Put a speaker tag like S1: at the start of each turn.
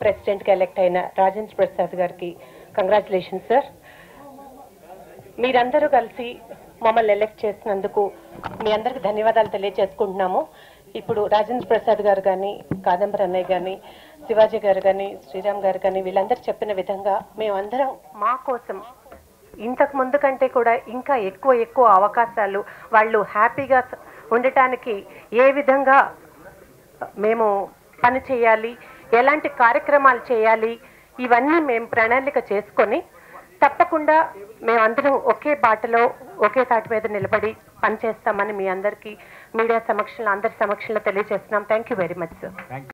S1: ప్రెసిడెంట్గా ఎలెక్ట్ అయిన రాజేంద్ర ప్రసాద్ గారికి కంగ్రాచులేషన్ సార్ మీరందరూ కలిసి మమ్మల్ని ఎలెక్ట్ చేసినందుకు మీ అందరికి ధన్యవాదాలు తెలియజేసుకుంటున్నాము ఇప్పుడు రాజేంద్ర ప్రసాద్ గారు కానీ కాదంబరి అన్నయ్య కానీ శివాజీ గారు కానీ శ్రీరామ్ గారు కానీ వీళ్ళందరూ చెప్పిన విధంగా మేమందరం మా కోసం ఇంతకు ముందు కంటే కూడా ఇంకా ఎక్కువ ఎక్కువ అవకాశాలు వాళ్ళు హ్యాపీగా స- ఉండటానికి ఏ విధంగా మేము పని చేయాలి ఎలాంటి కార్యక్రమాలు చేయాలి ఇవన్నీ మేము ప్రణాళిక చేసుకొని తప్పకుండా మేమందరం ఒకే బాటలో ఒకే తాటి మీద నిలబడి పనిచేస్తామని మీ అందరికీ మీడియా సమక్షంలో అందరి సమక్షంలో తెలియజేస్తున్నాం thank you very much sir